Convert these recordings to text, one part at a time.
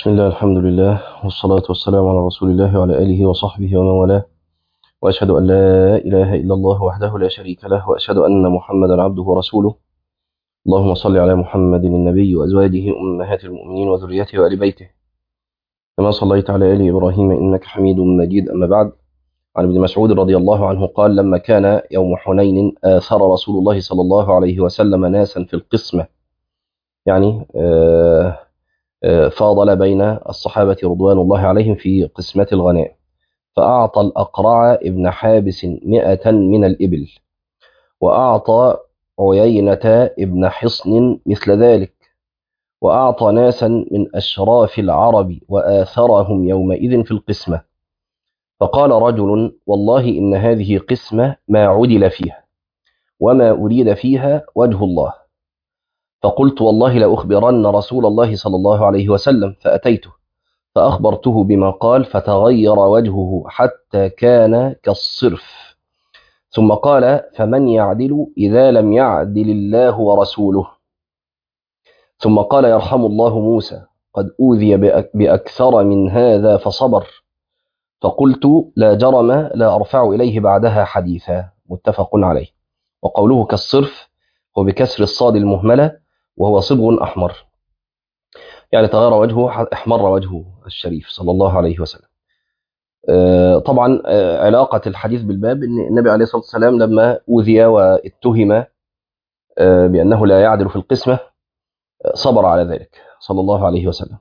بسم الله الحمد لله والصلاة والسلام على رسول الله وعلى آله وصحبه ومن والاه وأشهد أن لا إله إلا الله وحده لا شريك له وأشهد أن محمدا عبده ورسوله اللهم صل على محمد النبي وأزواجه أمهات المؤمنين وذريته وآل بيته كما صليت على آل إبراهيم إنك حميد مجيد أما بعد عن ابن مسعود رضي الله عنه قال لما كان يوم حنين آثر رسول الله صلى الله عليه وسلم ناسا في القسمة يعني آه فاضل بين الصحابة رضوان الله عليهم في قسمة الغنائم فأعطى الأقرع ابن حابس مئة من الإبل وأعطى عيينة ابن حصن مثل ذلك وأعطى ناسا من أشراف العرب وآثرهم يومئذ في القسمة فقال رجل والله إن هذه قسمة ما عدل فيها وما أريد فيها وجه الله فقلت والله لأخبرن رسول الله صلى الله عليه وسلم فأتيته فأخبرته بما قال فتغير وجهه حتى كان كالصرف ثم قال فمن يعدل إذا لم يعدل الله ورسوله ثم قال يرحم الله موسى قد أوذي بأكثر من هذا فصبر فقلت لا جرم لا أرفع إليه بعدها حديثا متفق عليه وقوله كالصرف هو بكسر الصاد المهمله وهو صبغ أحمر يعني تغير وجهه احمر وجهه الشريف صلى الله عليه وسلم طبعا علاقة الحديث بالباب أن النبي عليه الصلاة والسلام لما أوذي واتهم بأنه لا يعدل في القسمة صبر على ذلك صلى الله عليه وسلم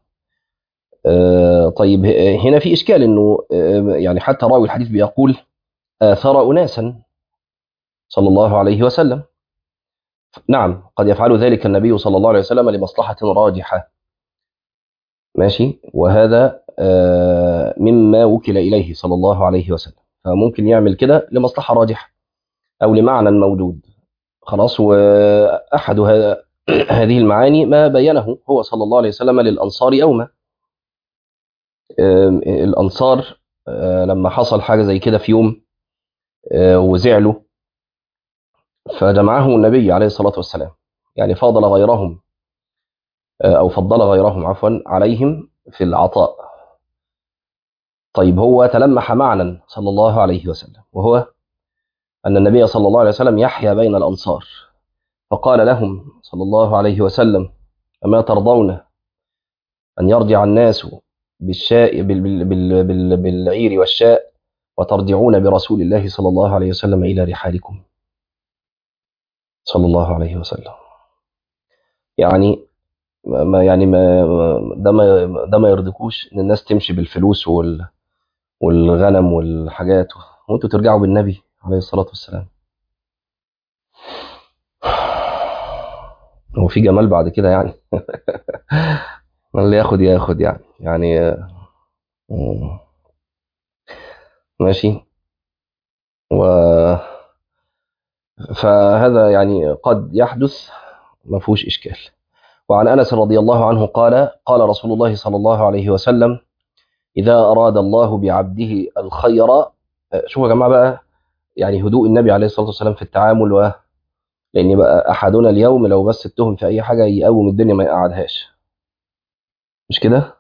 طيب هنا في إشكال أنه يعني حتى راوي الحديث بيقول آثر أناسا صلى الله عليه وسلم نعم قد يفعل ذلك النبي صلى الله عليه وسلم لمصلحة راجحة ماشي وهذا مما وكل إليه صلى الله عليه وسلم فممكن يعمل كده لمصلحة راجحة أو لمعنى موجود خلاص وأحد هذه المعاني ما بينه هو صلى الله عليه وسلم للأنصار يوما الأنصار لما حصل حاجة زي كده في يوم وزعلوا فجمعهم النبي عليه الصلاة والسلام يعني فاضل غيرهم أو فضل غيرهم عفوا عليهم في العطاء طيب هو تلمح معنى صلى الله عليه وسلم وهو أن النبي صلى الله عليه وسلم يحيا بين الأنصار فقال لهم صلى الله عليه وسلم أما ترضون أن يرجع الناس بالشاء بال بال بال بالعير والشاء وترجعون برسول الله صلى الله عليه وسلم إلى رحالكم صلى الله عليه وسلم يعني ما يعني ما ده ما ده ما يرضيكوش ان الناس تمشي بالفلوس وال والغنم والحاجات وانتوا ترجعوا بالنبي عليه الصلاه والسلام هو في جمال بعد كده يعني اللي ياخد ياخد يعني يعني ماشي و فهذا يعني قد يحدث ما فيهوش إشكال وعن أنس رضي الله عنه قال قال رسول الله صلى الله عليه وسلم إذا أراد الله بعبده الخير شوفوا يا جماعة بقى يعني هدوء النبي عليه الصلاة والسلام في التعامل و لأن بقى أحدنا اليوم لو بس اتهم في أي حاجة يقوم الدنيا ما يقعدهاش مش كده؟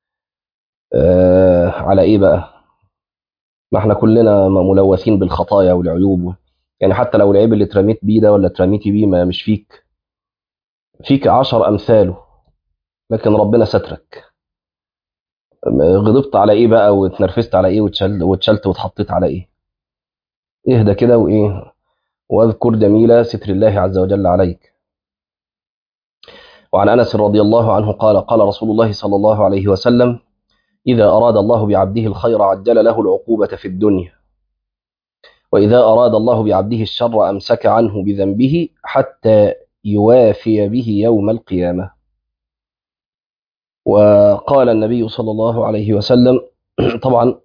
آه على إيه بقى؟ ما احنا كلنا ملوثين بالخطايا والعيوب يعني حتى لو العيب اللي اترميت بيه ده ولا اترميتي بيه ما مش فيك فيك عشر أمثاله لكن ربنا سترك غضبت على ايه بقى واتنرفزت على ايه واتشلت واتشلت واتحطيت على ايه اهدى كده وايه واذكر جميل ستر الله عز وجل عليك وعن انس رضي الله عنه قال قال رسول الله صلى الله عليه وسلم اذا اراد الله بعبده الخير عجل له العقوبه في الدنيا وإذا أراد الله بعبده الشر أمسك عنه بذنبه حتى يوافي به يوم القيامة وقال النبي صلى الله عليه وسلم طبعا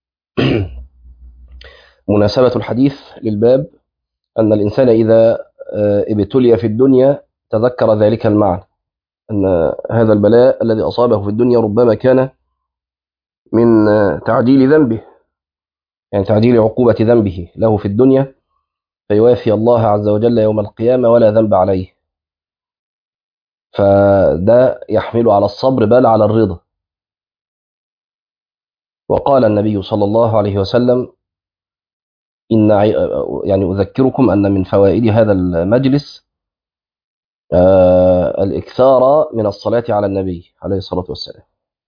مناسبة الحديث للباب أن الإنسان إذا ابتلي في الدنيا تذكر ذلك المعنى أن هذا البلاء الذي أصابه في الدنيا ربما كان من تعجيل ذنبه يعني تعجيل عقوبة ذنبه له في الدنيا فيوافي الله عز وجل يوم القيامة ولا ذنب عليه فده يحمله على الصبر بل على الرضا وقال النبي صلى الله عليه وسلم إن ع- يعني أذكركم أن من فوائد هذا المجلس آه، الإكثار من الصلاة على النبي عليه الصلاة والسلام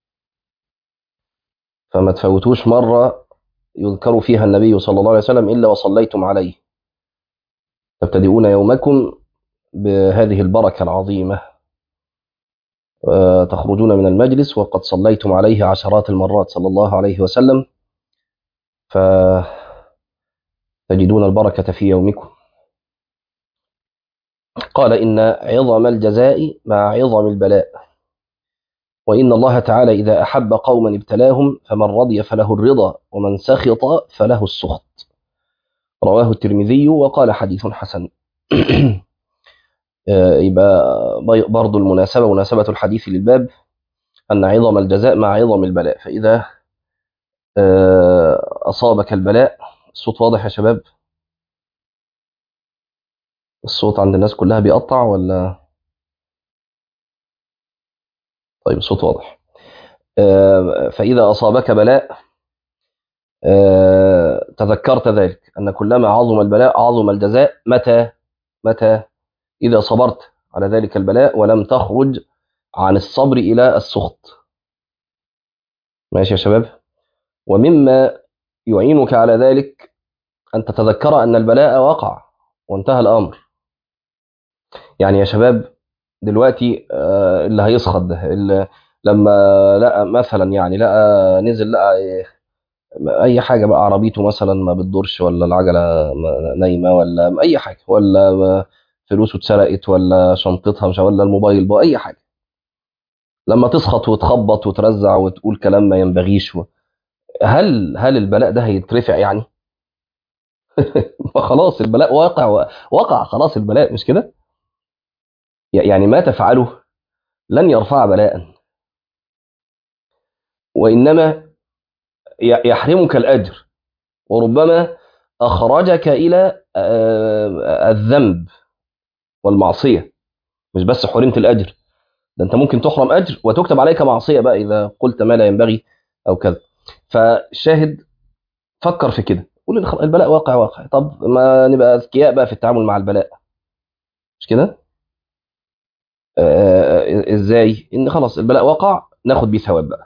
فما تفوتوش مرة يذكر فيها النبي صلى الله عليه وسلم إلا وصليتم عليه تبتدئون يومكم بهذه البركة العظيمة آه، تخرجون من المجلس وقد صليتم عليه عشرات المرات صلى الله عليه وسلم فتجدون البركة في يومكم قال إن عظم الجزاء مع عظم البلاء وإن الله تعالى إذا أحب قوما ابتلاهم فمن رضي فله الرضا ومن سخط فله السخط رواه الترمذي وقال حديث حسن آه، يبقى بي- برضو المناسبة مناسبة الحديث للباب أن عظم الجزاء مع عظم البلاء فإذا آه، أصابك البلاء الصوت واضح يا شباب الصوت عند الناس كلها بيقطع ولا طيب الصوت واضح آه، فإذا أصابك بلاء آه، تذكرت ذلك أن كلما عظم البلاء عظم الجزاء متى متى إذا صبرت على ذلك البلاء ولم تخرج عن الصبر إلى السخط ماشي يا شباب ومما يعينك على ذلك أن تتذكر أن البلاء وقع وانتهى الأمر يعني يا شباب دلوقتي آه، اللي هيسخط ده اللي لما لقى مثلا يعني لقى نزل لقى إيه، اي حاجه بقى عربيته مثلا ما بتدورش ولا العجله ما- نايمه ولا اي حاجه ولا فلوسه اتسرقت ولا شنطتها مش ولا الموبايل بقى اي حاجه لما تسخط وتخبط وترزع وتقول كلام ما ينبغيش و... هل هل البلاء ده هيترفع يعني ما خلاص البلاء واقع وقع خلاص البلاء مش كده يعني ما تفعله لن يرفع بلاء وانما ي- يحرمك الاجر وربما اخرجك الى آه، الذنب والمعصيه مش بس حرمت الاجر ده انت ممكن تحرم اجر وتكتب عليك معصيه بقى اذا قلت ما لا ينبغي او كذا فالشاهد فكر في كده قول الخ- البلاء واقع واقع طب ما نبقى اذكياء بقى في التعامل مع البلاء مش كده آه، ازاي ان خلاص البلاء وقع ناخد بيه ثواب بقى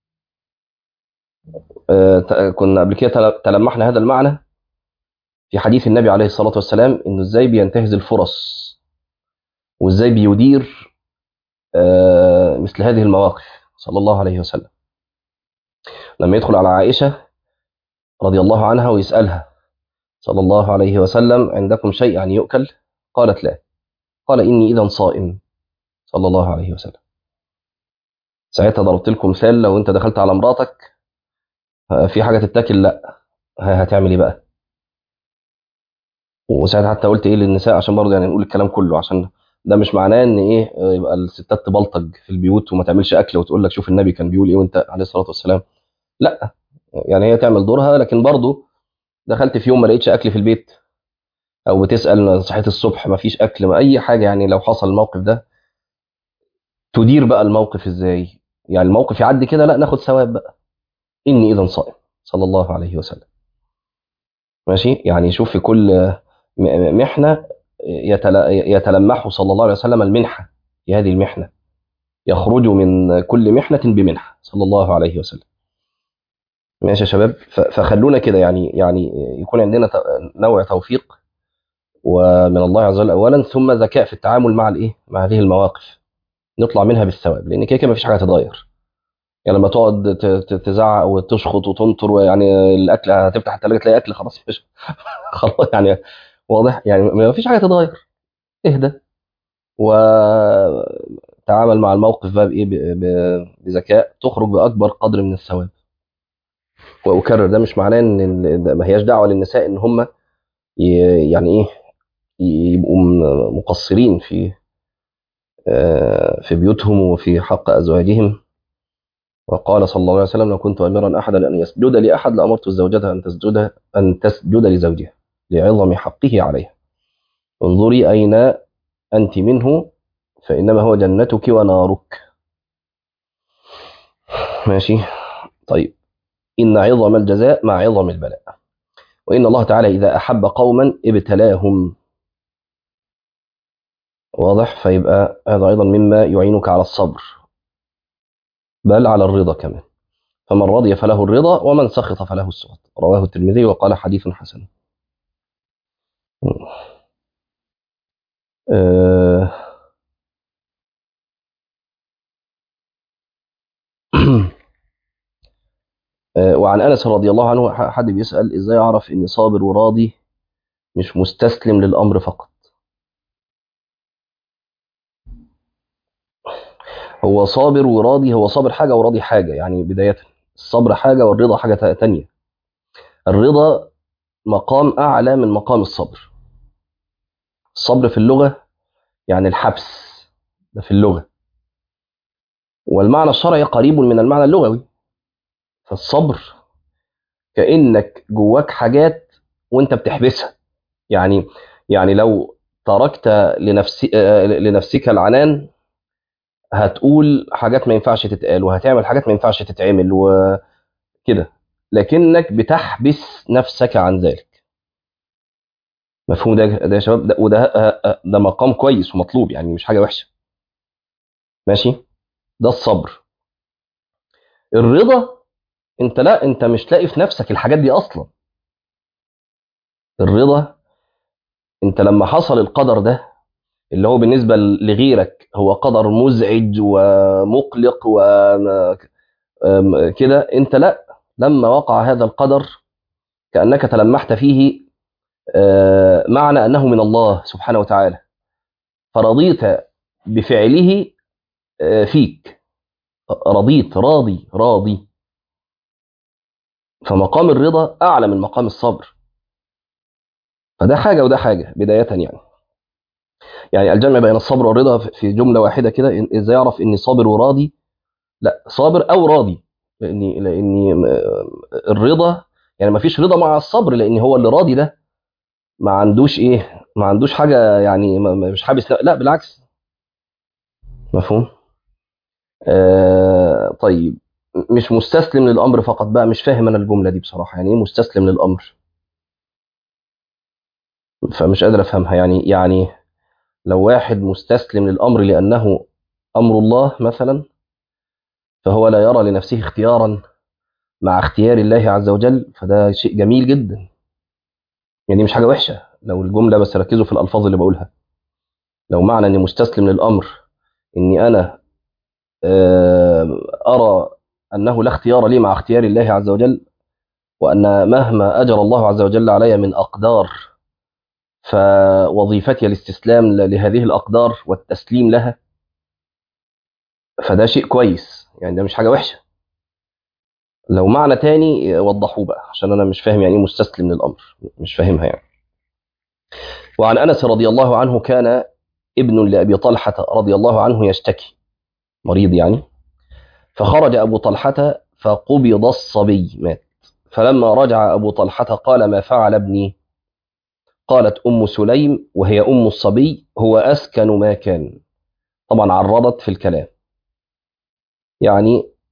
آه، ت- كنا قبل كده تل- تلمحنا هذا المعنى في حديث النبي عليه الصلاه والسلام انه ازاي بينتهز الفرص وازاي بيدير آه، مثل هذه المواقف صلى الله عليه وسلم لما يدخل على عائشه رضي الله عنها ويسالها صلى الله عليه وسلم عندكم شيء يعني يؤكل قالت لا قال اني اذا صائم صلى الله عليه وسلم ساعتها ضربت لكم مثال لو انت دخلت على مراتك آه، في حاجه تتاكل لا ه- هتعمل ايه بقى وساعتها حتى قلت ايه للنساء عشان برضه يعني نقول الكلام كله عشان ده مش معناه ان ايه آه، يبقى الستات تبلطج في البيوت وما تعملش اكل وتقول لك شوف النبي كان بيقول ايه وانت عليه الصلاه والسلام لا يعني هي تعمل دورها لكن برضه دخلت في يوم ما لقيتش اكل في البيت او بتسال صحيت الصبح ما فيش اكل ما اي حاجه يعني لو حصل الموقف ده تدير بقى الموقف ازاي يعني الموقف يعدي كده لا ناخد ثواب بقى اني اذا صائم صلى الله عليه وسلم ماشي يعني شوف في كل م- محنه يتل- يتلمح صلى الله عليه وسلم المنحه في هذه المحنه يخرج من كل محنه بمنحه صلى الله عليه وسلم ماشي يا شباب ف- فخلونا كده يعني يعني يكون عندنا ت- نوع توفيق ومن الله عز وجل اولا ثم ذكاء في التعامل مع الايه مع هذه المواقف نطلع منها بالثواب لان كده كده مفيش حاجه هتتغير يعني لما تقعد ت- ت- تزعق وتشخط وتنطر ويعني الاكل هتفتح الثلاجه تلاقي اكل خلاص مش خلاص يعني واضح يعني ما فيش حاجه تتغير اهدى وتعامل مع الموقف بقى بايه ب- ب- بذكاء تخرج باكبر قدر من الثواب واكرر ده مش معناه ان ال- ده ما هياش دعوه للنساء ان هم ي- يعني ايه يبقوا م- مقصرين في آه، في بيوتهم وفي حق ازواجهم وقال صلى الله عليه وسلم لو كنت امرا احدا ان يسجد لاحد لامرت زوجتها ان تسجد ان تسجد لزوجها لعظم حقه عليها انظري اين انت منه فانما هو جنتك ونارك ماشي طيب إن عظم الجزاء مع عظم البلاء وإن الله تعالى إذا أحب قوما ابتلاهم واضح فيبقى هذا أيضا مما يعينك على الصبر بل على الرضا كمان فمن رضي فله الرضا ومن سخط فله السخط رواه الترمذي وقال حديث حسن آه وعن انس رضي الله عنه حد بيسال ازاي اعرف اني صابر وراضي مش مستسلم للامر فقط هو صابر وراضي هو صابر حاجه وراضي حاجه يعني بدايه الصبر حاجه والرضا حاجه تانية الرضا مقام اعلى من مقام الصبر الصبر في اللغه يعني الحبس ده في اللغه والمعنى الشرعي قريب من المعنى اللغوي فالصبر كانك جواك حاجات وانت بتحبسها يعني يعني لو تركت لنفسي لنفسك العنان هتقول حاجات ما ينفعش تتقال وهتعمل حاجات ما ينفعش تتعمل وكده لكنك بتحبس نفسك عن ذلك مفهوم ده ده يا شباب ده وده ده مقام كويس ومطلوب يعني مش حاجه وحشه ماشي ده الصبر الرضا انت لا انت مش لاقي في نفسك الحاجات دي اصلا الرضا انت لما حصل القدر ده اللي هو بالنسبه لغيرك هو قدر مزعج ومقلق وكده انت لا لما وقع هذا القدر كانك تلمحت فيه معنى انه من الله سبحانه وتعالى فرضيت بفعله فيك رضيت راضي راضي فمقام الرضا اعلى من مقام الصبر فده حاجه وده حاجه بدايه يعني يعني الجمع بين الصبر والرضا في جمله واحده كده ازاي اعرف اني صابر وراضي لا صابر او راضي لاني لاني الرضا يعني ما فيش رضا مع الصبر لان هو اللي راضي ده ما عندوش ايه ما عندوش حاجه يعني مش حابس لا بالعكس مفهوم آه طيب مش مستسلم للامر فقط بقى مش فاهم انا الجمله دي بصراحه يعني ايه مستسلم للامر فمش قادر افهمها يعني يعني لو واحد مستسلم للامر لانه امر الله مثلا فهو لا يرى لنفسه اختيارا مع اختيار الله عز وجل فده شيء جميل جدا يعني مش حاجه وحشه لو الجمله بس ركزوا في الالفاظ اللي بقولها لو معنى اني مستسلم للامر اني انا ارى انه لا اختيار لي مع اختيار الله عز وجل وان مهما اجر الله عز وجل علي من اقدار فوظيفتي الاستسلام لهذه الاقدار والتسليم لها فده شيء كويس يعني ده مش حاجه وحشه لو معنى تاني وضحوه بقى عشان انا مش فاهم يعني ايه مستسلم للامر مش فاهمها يعني وعن انس رضي الله عنه كان ابن لابي طلحه رضي الله عنه يشتكي مريض يعني فخرج ابو طلحه فقبض الصبي مات فلما رجع ابو طلحه قال ما فعل ابني قالت ام سليم وهي ام الصبي هو اسكن ما كان طبعا عرضت في الكلام يعني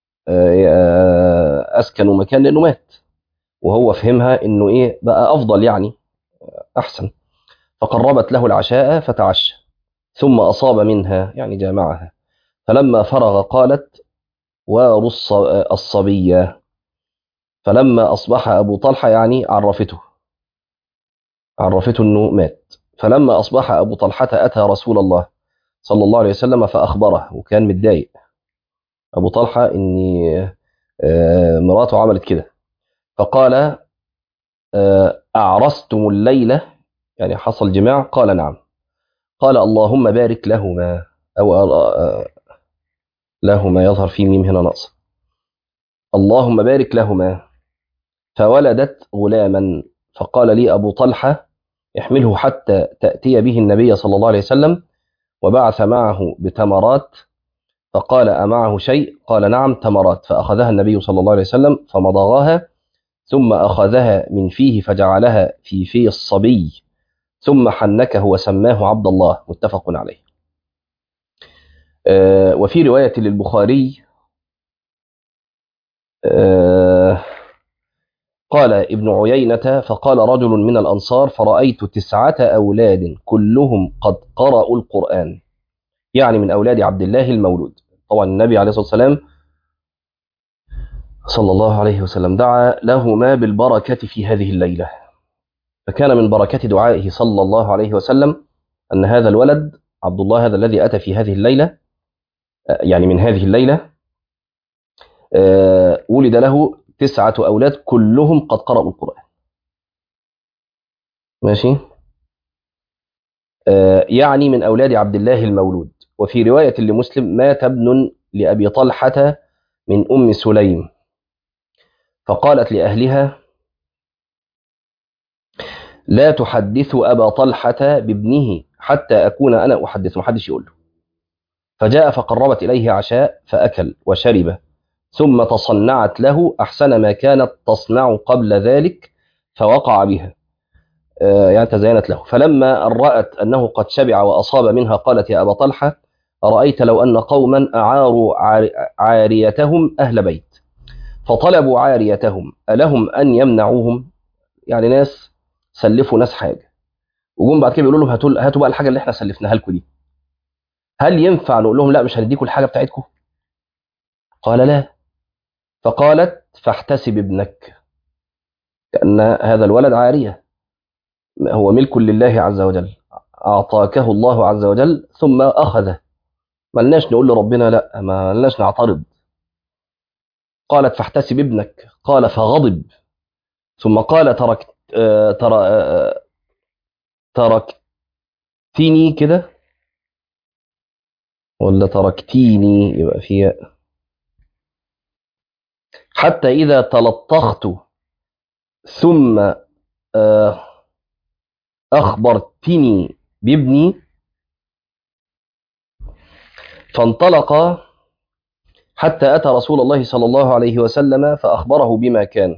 اسكن مكان لانه مات وهو فهمها انه ايه بقى افضل يعني احسن فقربت له العشاء فتعشى ثم اصاب منها يعني جامعها فلما فرغ قالت وارص الصبي فلما اصبح ابو طلحه يعني عرفته عرفته انه مات فلما اصبح ابو طلحه اتى رسول الله صلى الله عليه وسلم فاخبره وكان متضايق ابو طلحه اني مراته عملت كده فقال اعرستم الليله يعني حصل جماع قال نعم قال اللهم بارك لهما او لهما يظهر في ميم هنا نقص اللهم بارك لهما فولدت غلاما فقال لي ابو طلحه احمله حتى تاتي به النبي صلى الله عليه وسلم وبعث معه بتمرات فقال أمعه شيء قال نعم تمرات فأخذها النبي صلى الله عليه وسلم فمضغها ثم أخذها من فيه فجعلها في في الصبي ثم حنكه وسماه عبد الله متفق عليه آه وفي رواية للبخاري آه قال ابن عيينة فقال رجل من الأنصار فرأيت تسعة أولاد كلهم قد قرأوا القرآن يعني من أولاد عبد الله المولود طبعا النبي عليه الصلاة والسلام صلى الله عليه وسلم دعا لهما بالبركة في هذه الليلة فكان من بركة دعائه صلى الله عليه وسلم أن هذا الولد عبد الله هذا الذي أتى في هذه الليلة يعني من هذه الليلة ولد له تسعة أولاد كلهم قد قرأوا القرآن ماشي يعني من أولاد عبد الله المولود وفي رواية لمسلم مات ابن لأبي طلحة من أم سليم فقالت لأهلها لا تحدثوا أبا طلحة بابنه حتى أكون أنا أحدث محدش يقول له فجاء فقربت إليه عشاء فأكل وشرب ثم تصنعت له أحسن ما كانت تصنع قبل ذلك فوقع بها يعني تزينت له فلما رأت أنه قد شبع وأصاب منها قالت يا أبا طلحة أرأيت لو أن قوما أعاروا عاريتهم أهل بيت فطلبوا عاريتهم ألهم أن يمنعوهم يعني ناس سلفوا ناس حاجة وجم بعد كده بيقولوا لهم هاتوا هاتوا بقى الحاجة اللي احنا سلفناها لكم دي هل ينفع نقول لهم لا مش هنديكم الحاجة بتاعتكم قال لا فقالت فاحتسب ابنك كأن هذا الولد عارية هو ملك لله عز وجل أعطاكه الله عز وجل ثم أخذه ما لناش نقول لربنا لا ما لناش نعترض قالت فاحتسب ابنك قال فغضب ثم قال تركت ترى تركتني كده ولا تركتيني يبقى فيها حتى إذا تلطخت ثم أخبرتني بابني فانطلق حتى أتى رسول الله صلى الله عليه وسلم فأخبره بما كان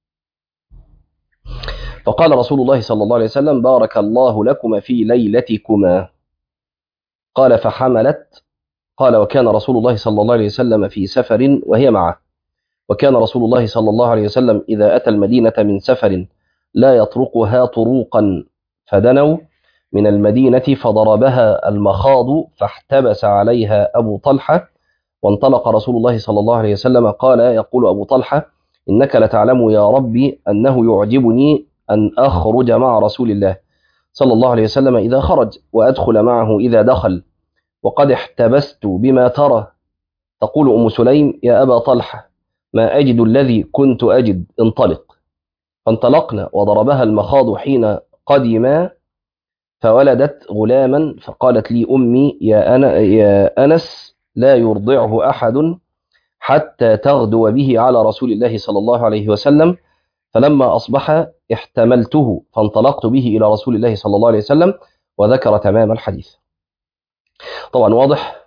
فقال رسول الله صلى الله عليه وسلم بارك الله لكما في ليلتكما قال فحملت قال وكان رسول الله صلى الله عليه وسلم في سفر وهي معه وكان رسول الله صلى الله عليه وسلم إذا أتى المدينة من سفر لا يطرقها طروقا فدنوا من المدينة فضربها المخاض فاحتبس عليها أبو طلحة وانطلق رسول الله صلى الله عليه وسلم قال يقول أبو طلحة إنك لتعلم يا ربي أنه يعجبني أن أخرج مع رسول الله صلى الله عليه وسلم إذا خرج وأدخل معه إذا دخل وقد احتبست بما ترى تقول أم سليم يا أبا طلحة ما أجد الذي كنت أجد انطلق فانطلقنا وضربها المخاض حين قدما فولدت غلاما فقالت لي أمي يا, أنا يا أنس لا يرضعه أحد حتى تغدو به على رسول الله صلى الله عليه وسلم فلما أصبح احتملته فانطلقت به إلى رسول الله صلى الله عليه وسلم وذكر تمام الحديث طبعا واضح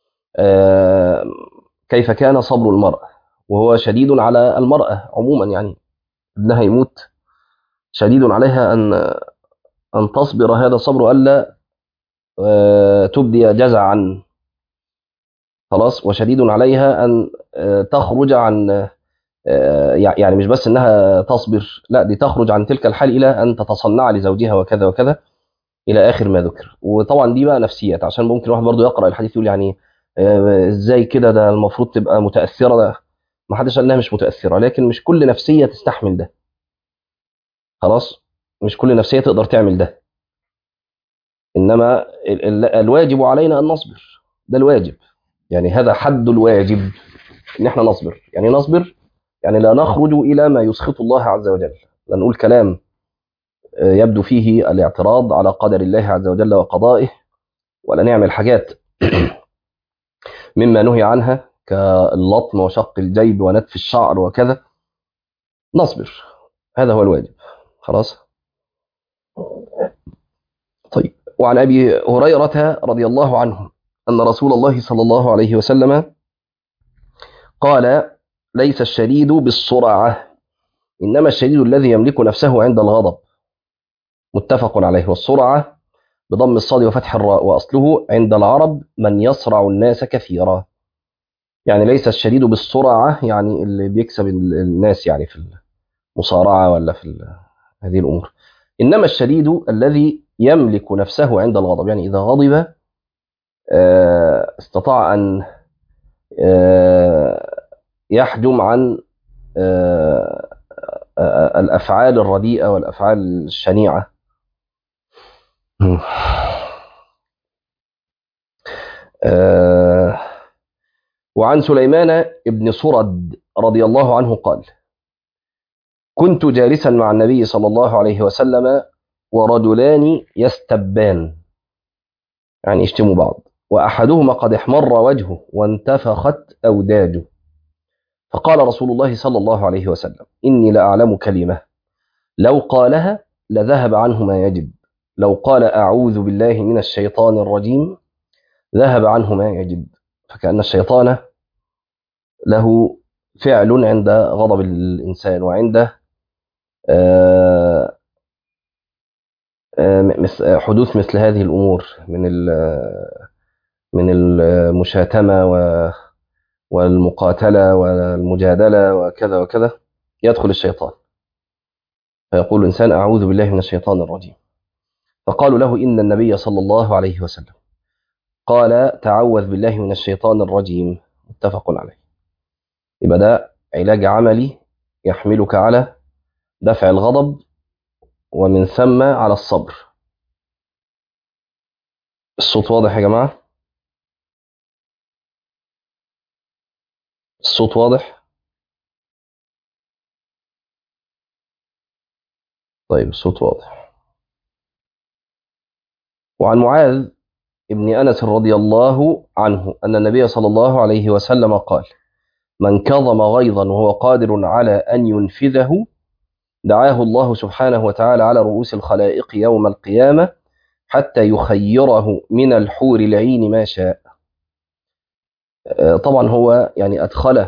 كيف كان صبر المرأة وهو شديد على المرأة عموما يعني ابنها يموت شديد عليها أن أن تصبر هذا الصبر ألا تبدي جزعا خلاص وشديد عليها أن تخرج عن يعني مش بس انها تصبر لا دي تخرج عن تلك الحال الى ان تتصنع لزوجها وكذا وكذا الى اخر ما ذكر وطبعا دي بقى نفسيات عشان ممكن واحد برضه يقرا الحديث يقول يعني ازاي كده ده المفروض تبقى متاثره ده ما حدش قال انها مش متاثره لكن مش كل نفسيه تستحمل ده خلاص مش كل نفسيه تقدر تعمل ده انما الواجب علينا ان نصبر ده الواجب يعني هذا حد الواجب ان احنا نصبر يعني نصبر يعني لا نخرج إلى ما يسخط الله عز وجل لا نقول كلام يبدو فيه الاعتراض على قدر الله عز وجل وقضائه ولا نعمل حاجات مما نهي عنها كاللطم وشق الجيب ونتف الشعر وكذا نصبر هذا هو الواجب خلاص طيب وعن أبي هريرة رضي الله عنه أن رسول الله صلى الله عليه وسلم قال ليس الشديد بالسرعة إنما الشديد الذي يملك نفسه عند الغضب متفق عليه والسرعة بضم الصاد وفتح الراء وأصله عند العرب من يصرع الناس كثيرا يعني ليس الشديد بالسرعة يعني اللي بيكسب الناس يعني في المصارعة ولا في ال- هذه الأمور إنما الشديد الذي يملك نفسه عند الغضب يعني إذا غضب آه، استطاع أن آه، يحجم عن آه، آه، الأفعال الرديئة والأفعال الشنيعة آه، وعن سليمان بن صرد رضي الله عنه قال كنت جالسا مع النبي صلى الله عليه وسلم ورجلان يستبان يعني يشتموا بعض وأحدهما قد احمر وجهه وانتفخت أوداجه فقال رسول الله صلى الله عليه وسلم إني لأعلم كلمة لو قالها لذهب عنه ما يجب لو قال أعوذ بالله من الشيطان الرجيم ذهب عنه ما يجب فكأن الشيطان له فعل عند غضب الإنسان وعند آه، آه، مس- حدوث مثل هذه الأمور من ال- من المشاتمة و- والمقاتلة والمجادلة وكذا وكذا يدخل الشيطان فيقول الإنسان أعوذ بالله من الشيطان الرجيم فقالوا له إن النبي صلى الله عليه وسلم قال تعوذ بالله من الشيطان الرجيم متفق عليه يبقى ده علاج عملي يحملك على دفع الغضب ومن ثم على الصبر الصوت واضح يا جماعة الصوت واضح طيب الصوت واضح وعن معاذ ابن أنس رضي الله عنه أن النبي صلى الله عليه وسلم قال من كظم غيظا وهو قادر على أن ينفذه دعاه الله سبحانه وتعالى على رؤوس الخلائق يوم القيامة حتى يخيره من الحور العين ما شاء آه، طبعا هو يعني أدخل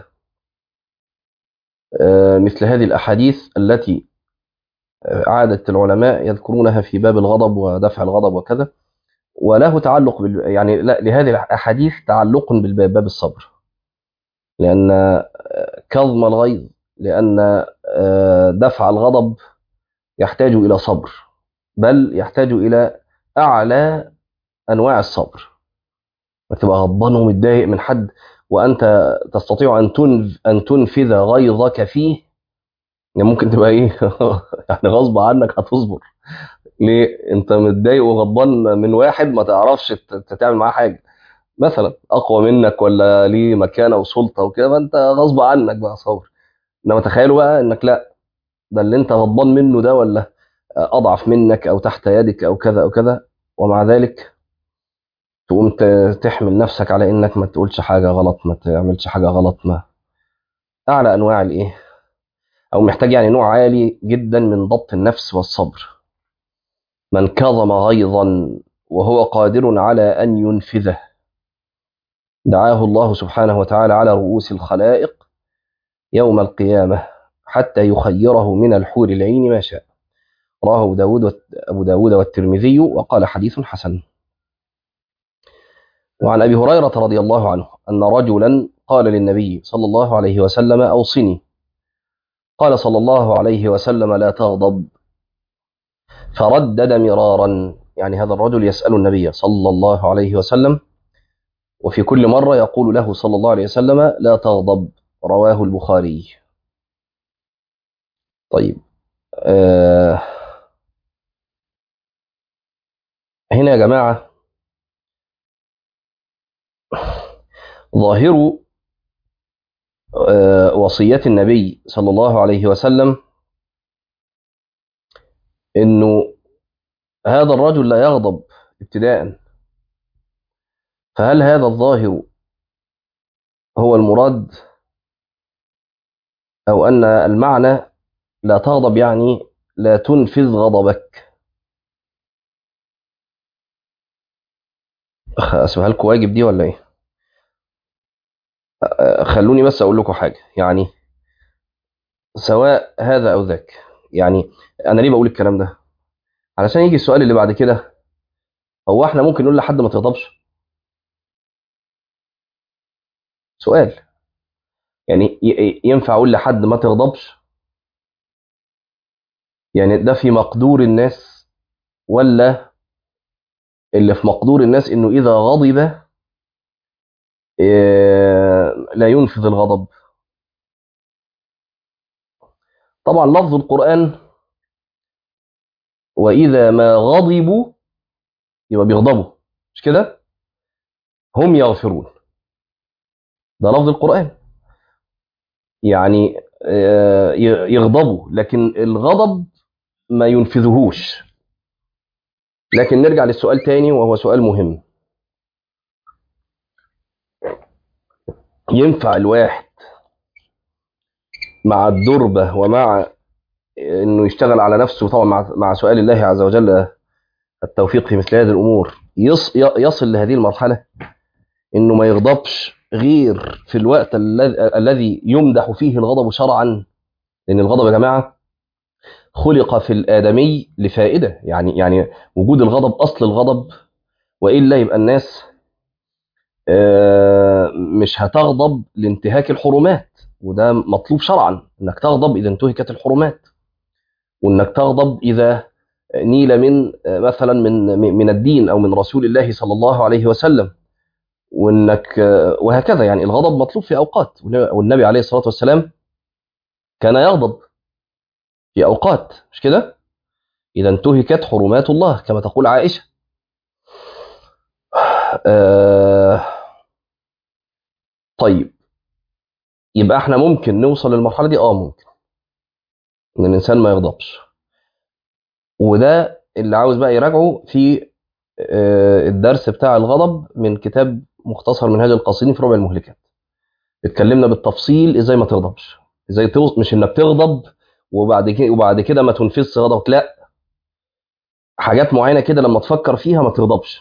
آه، مثل هذه الأحاديث التي آه، عادة العلماء يذكرونها في باب الغضب ودفع الغضب وكذا وله تعلق بال... يعني لا لهذه الأحاديث تعلق بالباب باب الصبر لأن آه، كظم الغيظ لأن آه، دفع الغضب يحتاج إلى صبر بل يحتاج إلى أعلى أنواع الصبر وتبقى غضبان ومتضايق من حد وأنت تستطيع أن تنف... أن تنفذ غيظك فيه يعني ممكن تبقى إيه يعني غصب عنك هتصبر ليه أنت متضايق وغضبان من واحد ما تعرفش ت- ت- تعمل معاه حاجة مثلا أقوى منك ولا ليه مكانة وسلطة وكده فأنت غصب عنك بقى صبر إنما تخيلوا بقى إنك لا ده اللي أنت غضبان منه ده ولا أضعف منك أو تحت يدك أو كذا أو كذا ومع ذلك تقوم ت- تحمل نفسك على انك ما تقولش حاجه غلط ما تعملش حاجه غلط ما اعلى انواع الايه او محتاج يعني نوع عالي جدا من ضبط النفس والصبر من كظم غيظا وهو قادر على ان ينفذه دعاه الله سبحانه وتعالى على رؤوس الخلائق يوم القيامه حتى يخيره من الحور العين ما شاء رواه أبو داود أبو داود والترمذي وقال حديث حسن وعن أبي هريرة رضي الله عنه أن رجلا قال للنبي صلى الله عليه وسلم أوصني قال صلى الله عليه وسلم لا تغضب فردد مرارا يعني هذا الرجل يسأل النبي صلى الله عليه وسلم وفي كل مرة يقول له صلى الله عليه وسلم لا تغضب رواه البخاري طيب آه هنا يا جماعة ظاهر آه وصية النبي صلى الله عليه وسلم انه هذا الرجل لا يغضب ابتداء فهل هذا الظاهر هو المراد او ان المعنى لا تغضب يعني لا تنفذ غضبك أخ- اسمها لكم واجب دي ولا ايه أه، خلوني بس اقول لكم حاجه يعني سواء هذا او ذاك يعني انا ليه بقول الكلام ده علشان يجي السؤال اللي بعد كده هو احنا ممكن نقول لحد ما تغضبش سؤال يعني ي- ي- ينفع اقول لحد ما تغضبش يعني ده في مقدور الناس ولا اللي في مقدور الناس انه اذا غضب آه، لا ينفذ الغضب طبعا لفظ القرآن وإذا ما غضبوا يبقى بيغضبوا مش كده هم يغفرون ده لفظ القرآن يعني آه، ي- يغضبوا لكن الغضب ما ينفذهوش لكن نرجع للسؤال تاني وهو سؤال مهم ينفع الواحد مع الدربة ومع انه يشتغل على نفسه طبعا مع مع سؤال الله عز وجل التوفيق في مثل هذه الامور يص ي- يصل لهذه المرحله انه ما يغضبش غير في الوقت الذي الذي يمدح فيه الغضب شرعا لان الغضب يا جماعه خلق في الادمي لفائده يعني يعني وجود الغضب اصل الغضب والا يبقى الناس آه، مش هتغضب لانتهاك الحرمات وده مطلوب شرعا انك تغضب اذا انتهكت الحرمات وانك تغضب اذا نيل من آه، مثلا من من الدين او من رسول الله صلى الله عليه وسلم وانك آه، وهكذا يعني الغضب مطلوب في اوقات والنبي عليه الصلاه والسلام كان يغضب في اوقات مش كده اذا انتهكت حرمات الله كما تقول عائشه آه طيب يبقى احنا ممكن نوصل للمرحله دي اه ممكن ان الانسان ما يغضبش وده اللي عاوز بقى يراجعه في آه، الدرس بتاع الغضب من كتاب مختصر منهاج القاصدين في ربع المهلكات اتكلمنا بالتفصيل ازاي ما تغضبش ازاي توص... مش انك تغضب وبعد كده وبعد كده ما تنفذش غضبك لا حاجات معينه كده لما تفكر فيها ما تغضبش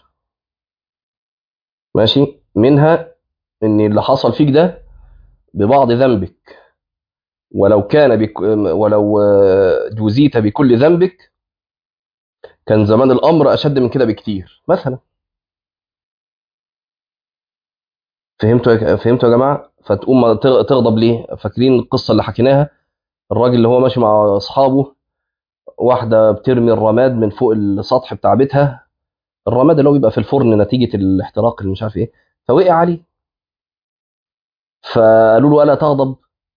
ماشي منها ان اللي حصل فيك ده ببعض ذنبك ولو كان بك ولو آه، جوزيت بكل ذنبك كان زمان الامر اشد من كده بكتير مثلا فهمتوا يا فهمتوا يا جماعه فتقوم ما تغ- تغضب ليه فاكرين القصه اللي حكيناها الراجل اللي هو ماشي مع اصحابه واحده بترمي الرماد من فوق السطح بتاع بيتها الرماد اللي هو بيبقى في الفرن نتيجه الاحتراق اللي مش عارف ايه فوقع عليه فقالوا له الا تغضب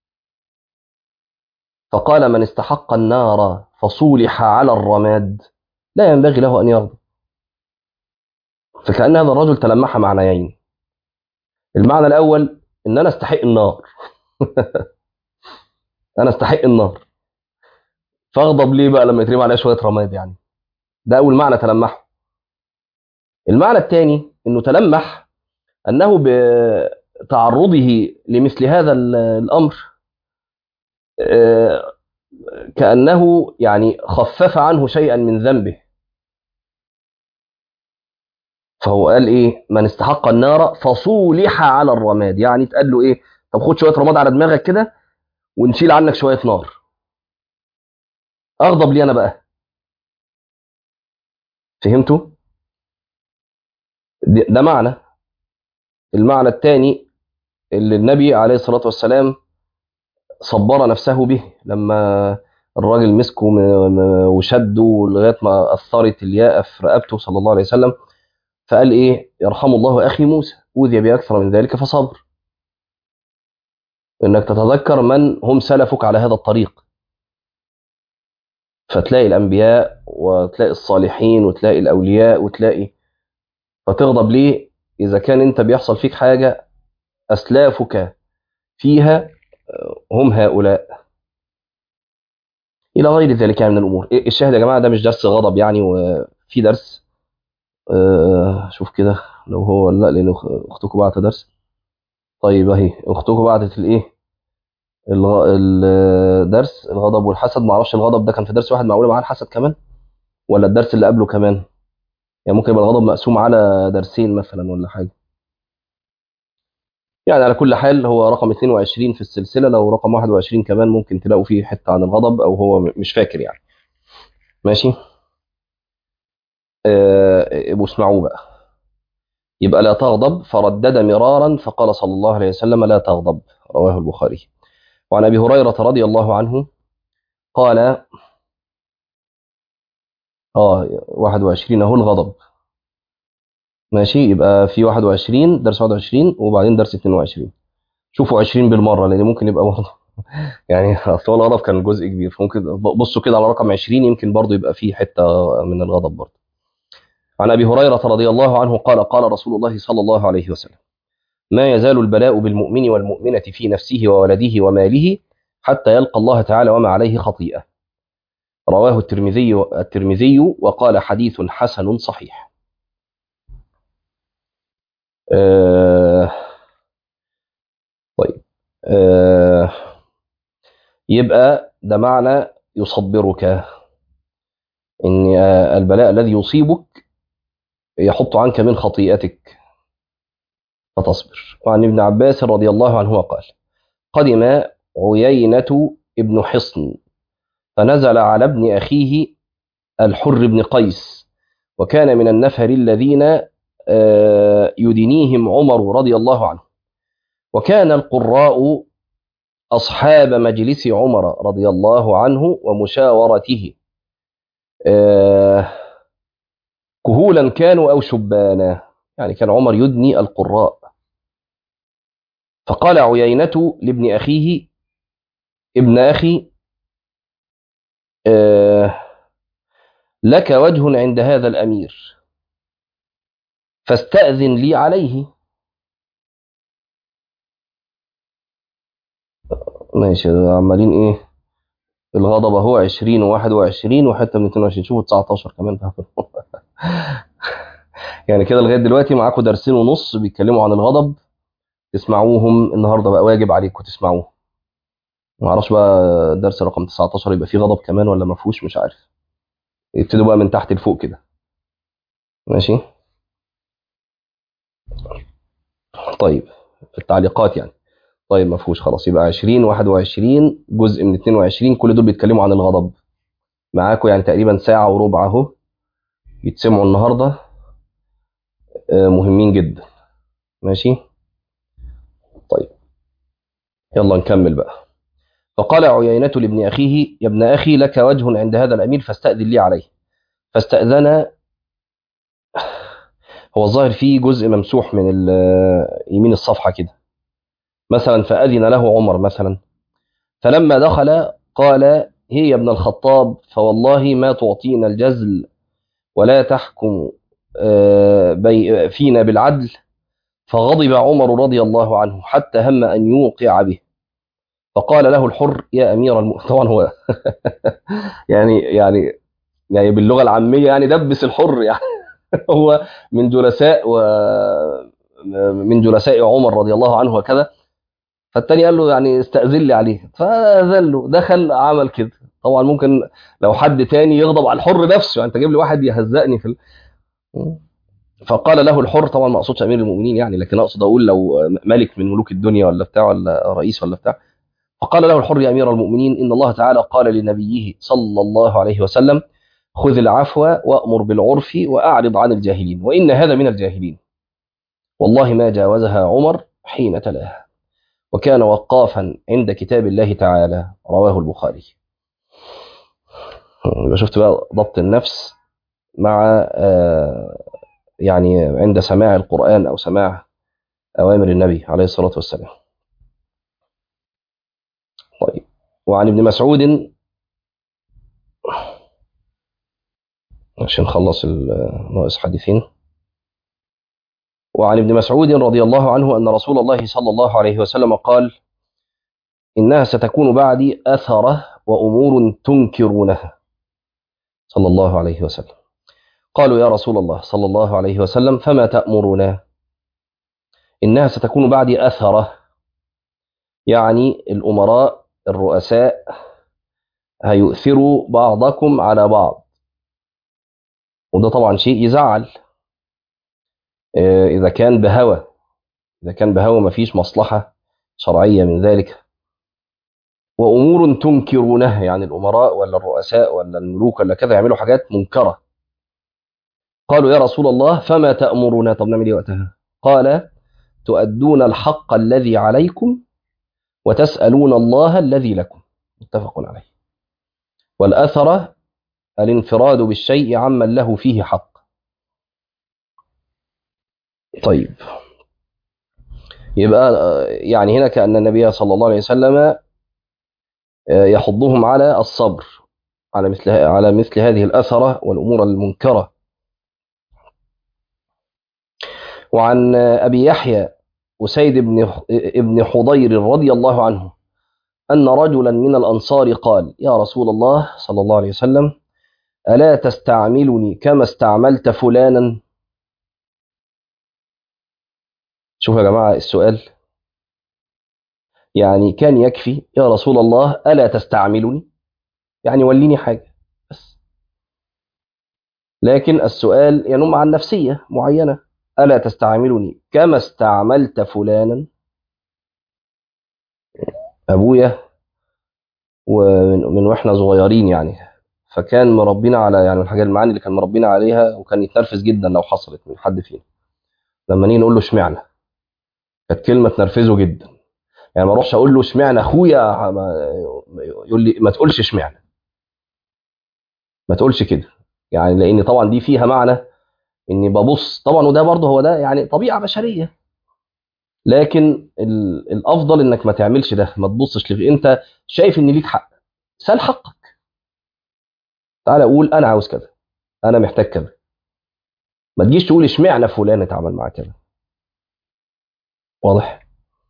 فقال من استحق النار فصولح على الرماد لا ينبغي له ان يغضب فكأن هذا الرجل تلمح معنيين المعنى الاول ان انا استحق النار انا استحق النار فاغضب ليه بقى لما يترمي عليا شويه رماد يعني ده اول معنى تلمحه المعنى الثاني انه تلمح انه بتعرضه لمثل هذا ال- الامر آه، كانه يعني خفف عنه شيئا من ذنبه فهو قال ايه من استحق النار فصولح على الرماد يعني اتقال له ايه طب خد شويه رماد على دماغك كده ونشيل عنك شويه نار اغضب ليه انا بقى فهمتوا ده ده معنى المعنى الثاني اللي النبي عليه الصلاه والسلام صبر نفسه به لما الراجل مسكه م- م- وشده لغايه ما اثرت الياء في رقبته صلى الله عليه وسلم فقال ايه يرحم الله اخي موسى اوذي باكثر من ذلك فصبر انك تتذكر من هم سلفك على هذا الطريق فتلاقي الانبياء وتلاقي الصالحين وتلاقي الاولياء وتلاقي فتغضب ليه اذا كان انت بيحصل فيك حاجه اسلافك فيها هم هؤلاء الى غير ذلك يعني من الامور إيه الشاهد يا جماعه ده مش درس غضب يعني وفي درس آه، شوف كده لو هو ولا لا لان أخ- اختكم بعت درس طيب اهي اختكم بعتت الايه الغ... الدرس الغضب والحسد ما اعرفش الغضب ده كان في درس واحد معقوله معاه الحسد كمان ولا الدرس اللي قبله كمان يعني ممكن يبقى الغضب مقسوم على درسين مثلا ولا حاجه يعني على كل حال هو رقم 22 في السلسله لو رقم 21 كمان ممكن تلاقوا فيه حته عن الغضب او هو م- مش فاكر يعني ماشي آه، واسمعوه بقى يبقى لا تغضب فردد مرارا فقال صلى الله عليه وسلم لا تغضب رواه البخاري وعن ابي هريره رضي الله عنه قال اه 21 اهو الغضب ماشي يبقى في 21 درس 21 وبعدين درس 22 شوفوا 20 بالمره لان ممكن يبقى برضه يعني اصل هو الغضب كان جزء كبير فممكن بصوا كده على رقم 20 يمكن برضه يبقى فيه حته من الغضب برضه عن ابي هريره رضي الله عنه قال قال رسول الله صلى الله عليه وسلم ما يزال البلاء بالمؤمن والمؤمنه في نفسه وولده وماله حتى يلقى الله تعالى وما عليه خطيئه رواه الترمذي الترمذي وقال حديث حسن صحيح آه طيب آه يبقى ده معنى يصبرك ان البلاء الذي يصيبك يحط عنك من خطيئتك فتصبر وعن ابن عباس رضي الله عنه قال قدم عيينة ابن حصن فنزل على ابن أخيه الحر بن قيس وكان من النفر الذين يدنيهم عمر رضي الله عنه وكان القراء أصحاب مجلس عمر رضي الله عنه ومشاورته كهولا كانوا أو شبانا يعني كان عمر يدني القراء فقال عيينة لابن أخيه ابن أخي لك وجه عند هذا الأمير فاستأذن لي عليه ماشي عمالين ايه الغضب اهو 20 و21 وحته من 22 شوفوا 19 كمان يعني كده لغايه دلوقتي معاكم درسين ونص بيتكلموا عن الغضب تسمعوهم النهارده بقى واجب عليكم تسمعوه ما اعرفش بقى درس رقم 19 يبقى فيه غضب كمان ولا ما فيهوش مش عارف يبتدوا بقى من تحت لفوق كده ماشي طيب في التعليقات يعني طيب ما فيهوش خلاص يبقى 20 21 جزء من 22 كل دول بيتكلموا عن الغضب معاكم يعني تقريبا ساعة وربع اهو يتسمعوا النهارده مهمين جدا ماشي طيب يلا نكمل بقى فقال عيينة لابن أخيه يا ابن أخي لك وجه عند هذا الأمير فاستأذن لي عليه فاستأذن هو الظاهر فيه جزء ممسوح من يمين الصفحة كده مثلا فأذن له عمر مثلا فلما دخل قال هي يا ابن الخطاب فوالله ما تعطينا الجزل ولا تحكم فينا بالعدل فغضب عمر رضي الله عنه حتى هم أن يوقع به فقال له الحر يا أمير المؤمنين طبعا هو يعني يعني يعني باللغة العامية يعني دبس الحر يعني هو من جلساء و من جلساء عمر رضي الله عنه وكذا فالتاني قال له يعني استأذن لي عليه فأذن له دخل عمل كده طبعا ممكن لو حد تاني يغضب على الحر نفسه يعني انت جايب لي واحد يهزقني في ال... فقال له الحر طبعا ما اقصدش امير المؤمنين يعني لكن اقصد اقول لو ملك من ملوك الدنيا ولا بتاع ولا رئيس ولا بتاع فقال له الحر يا امير المؤمنين ان الله تعالى قال لنبيه صلى الله عليه وسلم خذ العفو وامر بالعرف واعرض عن الجاهلين وان هذا من الجاهلين والله ما جاوزها عمر حين تلاها وكان وقافا عند كتاب الله تعالى رواه البخاري يبقى شفت بقى ضبط النفس مع يعني عند سماع القرآن أو سماع أوامر النبي عليه الصلاة والسلام طيب وعن ابن مسعود عشان نخلص ناقص حديثين وعن ابن مسعود رضي الله عنه أن رسول الله صلى الله عليه وسلم قال إنها ستكون بعدي أثرة وأمور تنكرونها صلى الله عليه وسلم قالوا يا رسول الله صلى الله عليه وسلم فما تأمرنا إنها ستكون بعدي أثرة يعني الأمراء الرؤساء هيؤثروا بعضكم على بعض وده طبعا شيء يزعل إذا كان بهوى إذا كان بهوى مفيش مصلحة شرعية من ذلك وأمور تنكرونها يعني الأمراء ولا الرؤساء ولا الملوك ولا كذا يعملوا حاجات منكرة قالوا يا رسول الله فما تأمرنا طب نعمل ايه وقتها قال تؤدون الحق الذي عليكم وتسألون الله الذي لكم متفق عليه والأثرة الانفراد بالشيء عمن له فيه حق طيب يبقى يعني هنا كأن النبي صلى الله عليه وسلم يحضهم على الصبر على مثل على مثل هذه الأثرة والأمور المنكرة وعن أبي يحيى أسيد بن ابن حضير رضي الله عنه أن رجلا من الأنصار قال يا رسول الله صلى الله عليه وسلم ألا تستعملني كما استعملت فلانا شوف يا جماعة السؤال يعني كان يكفي يا رسول الله ألا تستعملني يعني وليني حاجة بس لكن السؤال ينم عن نفسية معينة ألا تستعملني كما استعملت فلانا أبويا ومن من واحنا صغيرين يعني فكان مربينا على يعني الحاجات المعاني اللي كان مربينا عليها وكان يتنرفز جدا لو حصلت من حد فينا لما نيجي نقول له اشمعنى كانت كلمه تنرفزه جدا يعني ما اروحش اقول له اشمعنى اخويا يقول لي ما تقولش اشمعنى ما تقولش كده يعني لان طبعا دي فيها معنى اني ببص طبعا وده برضه هو ده يعني طبيعه بشريه لكن الافضل انك ما تعملش ده ما تبصش لغير انت شايف ان ليك حق سال حقك تعالى قول انا عاوز كذا انا محتاج كذا ما تجيش تقول اشمعنى فلان اتعامل معاه كذا واضح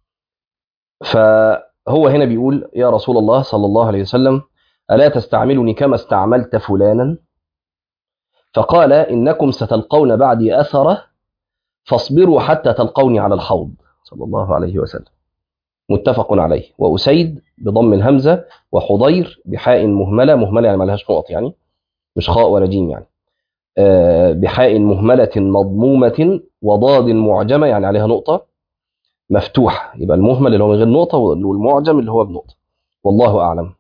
فهو هنا بيقول يا رسول الله صلى الله عليه وسلم الا تستعملني كما استعملت فلانا فقال انكم ستلقون بعدي اثره فاصبروا حتى تلقوني على الحوض صلى الله عليه وسلم متفق عليه وأسيد بضم الهمزة وحضير بحاء مهملة مهملة يعني ما لهاش نقط يعني مش خاء ولا جيم يعني آه بحاء مهملة مضمومة وضاد معجمة يعني عليها نقطة مفتوحة يبقى المهمل اللي هو من غير نقطة والمعجم اللي هو بنقطة والله أعلم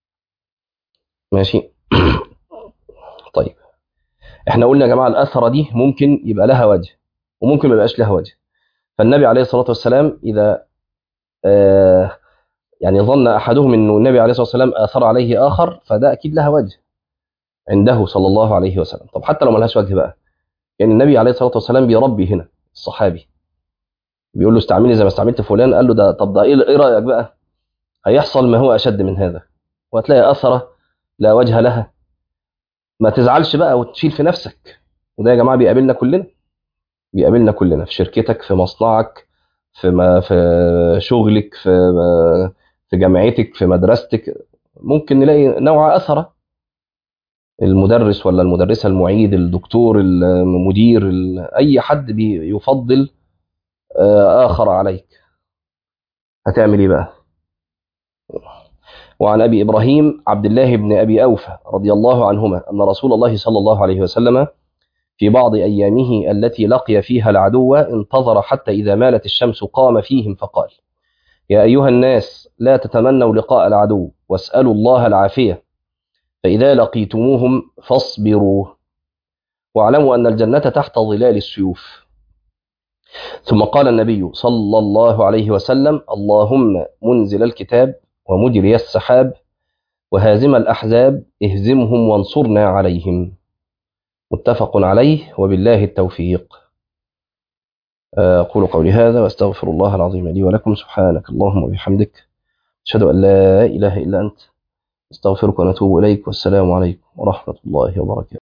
ماشي طيب احنا قلنا يا جماعة الأثرة دي ممكن يبقى لها وجه وممكن ما يبقاش لها وجه فالنبي عليه الصلاة والسلام إذا آه يعني ظن أحدهم أنه النبي عليه الصلاة والسلام آثر عليه آخر فده أكيد لها وجه عنده صلى الله عليه وسلم طب حتى لو ما لهاش وجه بقى يعني النبي عليه الصلاة والسلام بيربي هنا الصحابي بيقول له استعملني زي ما استعملت فلان قال له ده طب ده ايه رأيك بقى هيحصل ما هو أشد من هذا وهتلاقي أثرة لا وجه لها ما تزعلش بقى وتشيل في نفسك وده يا جماعة بيقابلنا كلنا بيقابلنا كلنا في شركتك في مصنعك في ما في شغلك في ما في جامعتك في مدرستك ممكن نلاقي نوع أثرة المدرس ولا المدرسة المعيد الدكتور المدير أي حد بيفضل آخر عليك هتعمل إيه بقى وعن أبي إبراهيم عبد الله بن أبي أوفى رضي الله عنهما أن رسول الله صلى الله عليه وسلم في بعض أيامه التي لقي فيها العدو انتظر حتى إذا مالت الشمس قام فيهم فقال يا أيها الناس لا تتمنوا لقاء العدو واسألوا الله العافية فإذا لقيتموهم فاصبروا واعلموا أن الجنة تحت ظلال السيوف ثم قال النبي صلى الله عليه وسلم اللهم منزل الكتاب ومجري السحاب وهازم الأحزاب اهزمهم وانصرنا عليهم متفق عليه وبالله التوفيق أقول قولي هذا وأستغفر الله العظيم لي ولكم سبحانك اللهم وبحمدك أشهد أن لا إله إلا أنت استغفرك ونتوب إليك والسلام عليكم ورحمة الله وبركاته